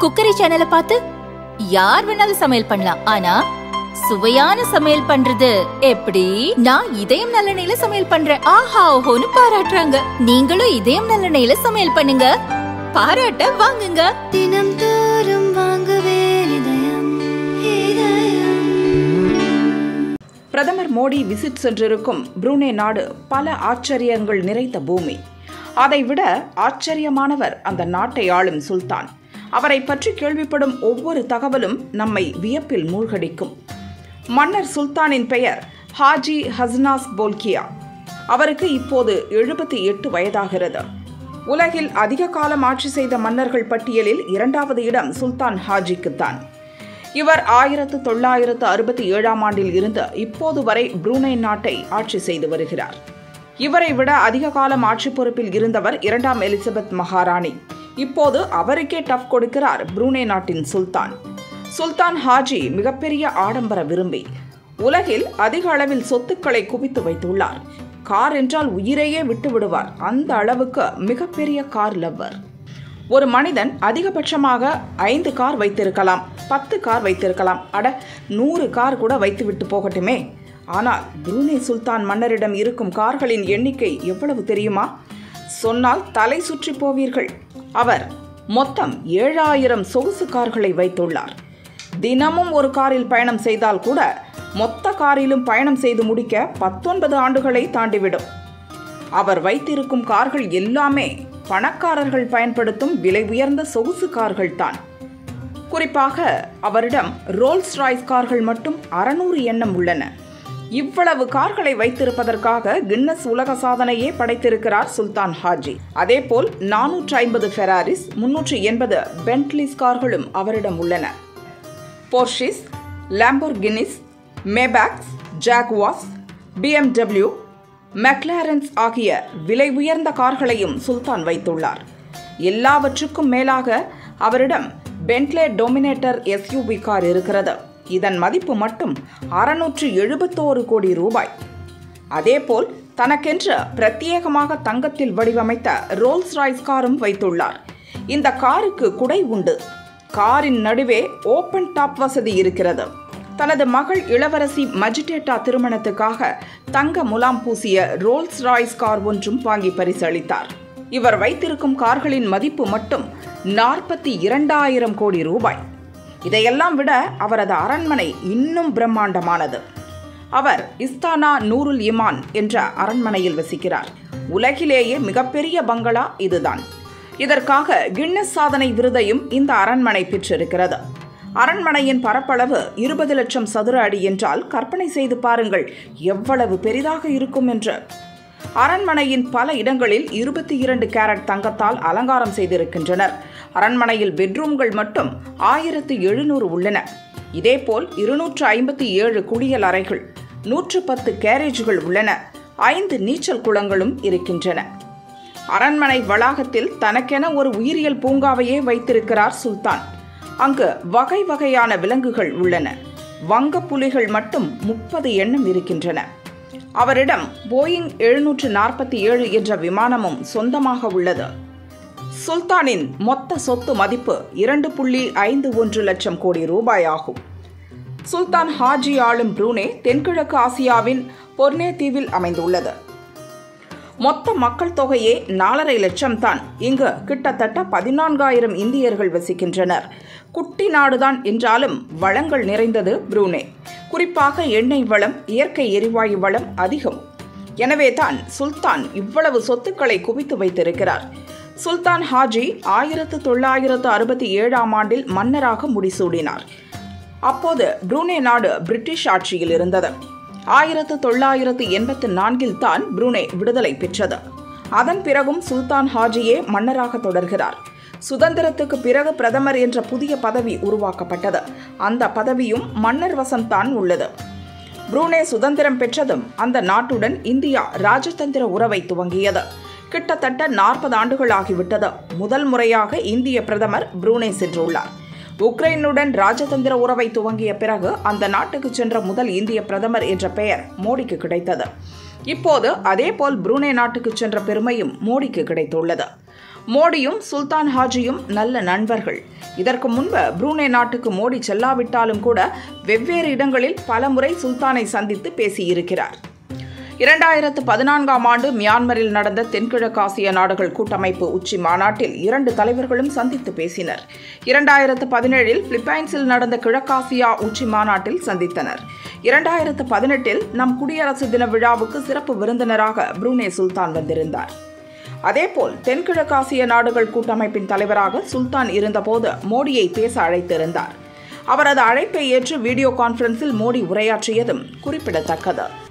cookery சேனலை பார்த்து யார் வேணாலும் சமையல் பண்ணலாம் ஆனா சுவையான சமையல் பண்றது எப்படி நான் இதயம் நல்லெண்ணெயில சமையல் பண்றேன் ஆஹா ஓஹோன்னு பாராட்டுறாங்க நீங்களும் இதயம் நல்லெண்ணெயில சமையல் பண்ணுங்க பாராட்ட வாங்குங்க தினம் தோறும் வாங்குவே இதயம் இதயம் பிரதமர் மோடி விசிட் சென்றிருக்கும் புரூனே நாடு பல ஆச்சரியங்கள் நிறைந்த பூமி அதைவிட ஆச்சரியமானவர் அந்த நாட்டை ஆளும் சுல்தான் அவரை பற்றி கேள்விப்படும் ஒவ்வொரு தகவலும் நம்மை வியப்பில் மூழ்கடிக்கும் மன்னர் சுல்தானின் பெயர் ஹாஜி ஹஸ்னாஸ் போல்கியா அவருக்கு இப்போது எழுபத்தி எட்டு வயதாகிறது உலகில் அதிக காலம் ஆட்சி செய்த மன்னர்கள் பட்டியலில் இரண்டாவது இடம் சுல்தான் ஹாஜிக்குத்தான் இவர் ஆயிரத்து தொள்ளாயிரத்து அறுபத்தி ஏழாம் ஆண்டில் இருந்து இப்போது வரை புரூனை நாட்டை ஆட்சி செய்து வருகிறார் இவரை விட அதிக காலம் ஆட்சி பொறுப்பில் இருந்தவர் இரண்டாம் எலிசபெத் மகாராணி இப்போது அவருக்கே டஃப் கொடுக்கிறார் புரூனே நாட்டின் சுல்தான் சுல்தான் ஹாஜி மிகப்பெரிய ஆடம்பர விரும்பி உலகில் அதிக அளவில் சொத்துக்களை குவித்து வைத்துள்ளார் கார் என்றால் உயிரையே விட்டு விடுவார் அந்த அளவுக்கு மிகப்பெரிய கார் லவ்வர் ஒரு மனிதன் அதிகபட்சமாக ஐந்து கார் வைத்திருக்கலாம் பத்து கார் வைத்திருக்கலாம் அட நூறு கார் கூட வைத்துவிட்டு போகட்டுமே ஆனால் புரூனே சுல்தான் மன்னரிடம் இருக்கும் கார்களின் எண்ணிக்கை எவ்வளவு தெரியுமா சொன்னால் தலை சுற்றி போவீர்கள் அவர் மொத்தம் ஏழாயிரம் சொகுசு கார்களை வைத்துள்ளார் தினமும் ஒரு காரில் பயணம் செய்தால் கூட மொத்த காரிலும் பயணம் செய்து முடிக்க பத்தொன்பது ஆண்டுகளை தாண்டிவிடும் அவர் வைத்திருக்கும் கார்கள் எல்லாமே பணக்காரர்கள் பயன்படுத்தும் விலை உயர்ந்த சொகுசு கார்கள் தான் குறிப்பாக அவரிடம் ரோல்ஸ் ராய்ஸ் கார்கள் மட்டும் அறநூறு எண்ணம் உள்ளன இவ்வளவு கார்களை வைத்திருப்பதற்காக கின்னஸ் உலக சாதனையே படைத்திருக்கிறார் சுல்தான் ஹாஜி அதேபோல் நானூற்று ஐம்பது ஃபெராரிஸ் முன்னூற்று எண்பது பென்ட்லிஸ் கார்களும் அவரிடம் உள்ளன போர்ஷிஸ் லாம்போர்கினிஸ் மேபாக்ஸ் ஜாகுவாஸ் பிஎம்டபிள்யூ மெக்லாரன்ஸ் ஆகிய விலை உயர்ந்த கார்களையும் சுல்தான் வைத்துள்ளார் எல்லாவற்றுக்கும் மேலாக அவரிடம் பென்ட்லே டொமினேட்டர் எஸ்யூவி கார் இருக்கிறது இதன் மதிப்பு மட்டும் அறுநூற்று எழுபத்தோரு கோடி ரூபாய் அதேபோல் தனக்கென்று பிரத்யேகமாக தங்கத்தில் வடிவமைத்த ரோல்ஸ் ராய்ஸ் காரும் வைத்துள்ளார் இந்த காருக்கு குடை உண்டு காரின் நடுவே ஓபன் டாப் வசதி இருக்கிறது தனது மகள் இளவரசி மஜிடேட்டா திருமணத்துக்காக தங்க முலாம் பூசிய ரோல்ஸ் ராய்ஸ் கார் ஒன்றும் வாங்கி பரிசளித்தார் இவர் வைத்திருக்கும் கார்களின் மதிப்பு மட்டும் நாற்பத்தி இரண்டாயிரம் கோடி ரூபாய் இதையெல்லாம் விட அவரது அரண்மனை இன்னும் பிரம்மாண்டமானது அவர் இஸ்தானா நூருல் இமான் என்ற அரண்மனையில் வசிக்கிறார் உலகிலேயே மிகப்பெரிய பங்களா இதுதான் இதற்காக கின்னஸ் சாதனை விருதையும் இந்த அரண்மனை பெற்றிருக்கிறது அரண்மனையின் பரப்பளவு இருபது லட்சம் சதுர அடி என்றால் கற்பனை செய்து பாருங்கள் எவ்வளவு பெரிதாக இருக்கும் என்று அரண்மனையின் பல இடங்களில் இருபத்தி இரண்டு கேரட் தங்கத்தால் அலங்காரம் செய்திருக்கின்றனர் அரண்மனையில் பெட்ரூம்கள் மட்டும் ஆயிரத்து எழுநூறு உள்ளன இதேபோல் இருநூற்று ஐம்பத்தி ஏழு குளியல் அறைகள் நூற்று பத்து கேரேஜ்கள் உள்ளன ஐந்து நீச்சல் குளங்களும் இருக்கின்றன அரண்மனை வளாகத்தில் தனக்கென ஒரு உயிரியல் பூங்காவையே வைத்திருக்கிறார் சுல்தான் அங்கு வகை வகையான விலங்குகள் உள்ளன வங்க புலிகள் மட்டும் முப்பது எண்ணம் இருக்கின்றன அவரிடம் போயிங் எழுநூற்று நாற்பத்தி ஏழு என்ற விமானமும் சொந்தமாக உள்ளது சுல்தானின் மொத்த சொத்து மதிப்பு இரண்டு புள்ளி ஐந்து ஒன்று லட்சம் கோடி ரூபாய் ஆகும் சுல்தான் ஹாஜி ஆளும் புரூனே தென்கிழக்கு ஆசியாவின் பொர்னே தீவில் அமைந்துள்ளது மொத்த மக்கள் தொகையே நாலரை லட்சம் தான் இங்கு கிட்டத்தட்ட பதினான்காயிரம் இந்தியர்கள் வசிக்கின்றனர் குட்டி நாடுதான் என்றாலும் வளங்கள் நிறைந்தது புரூனே குறிப்பாக எண்ணெய் வளம் இயற்கை எரிவாயு வளம் அதிகம் எனவே தான் சுல்தான் இவ்வளவு சொத்துக்களை குவித்து வைத்திருக்கிறார் சுல்தான் ஹாஜி ஆயிரத்து தொள்ளாயிரத்து அறுபத்தி ஏழாம் ஆண்டில் மன்னராக முடிசூடினார் அப்போது புரூனே நாடு பிரிட்டிஷ் ஆட்சியில் இருந்தது ஆயிரத்து தொள்ளாயிரத்து எண்பத்து நான்கில் தான் புரூனே விடுதலை பெற்றது அதன் பிறகும் சுல்தான் ஹாஜியே மன்னராக தொடர்கிறார் சுதந்திரத்துக்கு பிறகு பிரதமர் என்ற புதிய பதவி உருவாக்கப்பட்டது அந்த பதவியும் மன்னர் வசம்தான் உள்ளது புரூனே சுதந்திரம் பெற்றதும் அந்த நாட்டுடன் இந்தியா ராஜதந்திர உறவை துவங்கியது கிட்டத்தட்ட நாற்பது ஆண்டுகள் ஆகிவிட்டது முதல் முறையாக இந்திய பிரதமர் புரூனே சென்றுள்ளார் உக்ரைனுடன் ராஜதந்திர உறவை துவங்கிய பிறகு அந்த நாட்டுக்கு சென்ற முதல் இந்திய பிரதமர் என்ற பெயர் மோடிக்கு கிடைத்தது இப்போது அதேபோல் புரூனே நாட்டுக்கு சென்ற பெருமையும் மோடிக்கு கிடைத்துள்ளது மோடியும் சுல்தான் ஹாஜியும் நல்ல நண்பர்கள் இதற்கு முன்பு புரூனே நாட்டுக்கு மோடி செல்லாவிட்டாலும் கூட வெவ்வேறு இடங்களில் பலமுறை சுல்தானை சந்தித்து பேசியிருக்கிறார் இரண்டாயிரத்து பதினான்காம் ஆண்டு மியான்மரில் நடந்த தென்கிழக்காசிய நாடுகள் கூட்டமைப்பு உச்சி மாநாட்டில் இரண்டு தலைவர்களும் சந்தித்து பேசினர் இரண்டாயிரத்து பதினேழில் பிலிப்பைன்ஸில் நடந்த கிழக்காசியா உச்சி மாநாட்டில் சந்தித்தனர் இரண்டாயிரத்து பதினெட்டில் நம் குடியரசு தின விழாவுக்கு சிறப்பு விருந்தினராக புரூனே சுல்தான் வந்திருந்தார் அதேபோல் தென்கிழக்காசிய நாடுகள் கூட்டமைப்பின் தலைவராக சுல்தான் இருந்தபோது மோடியை பேச அழைத்திருந்தார் அவரது அழைப்பை ஏற்று வீடியோ கான்பரன்சில் மோடி உரையாற்றியதும் குறிப்பிடத்தக்கது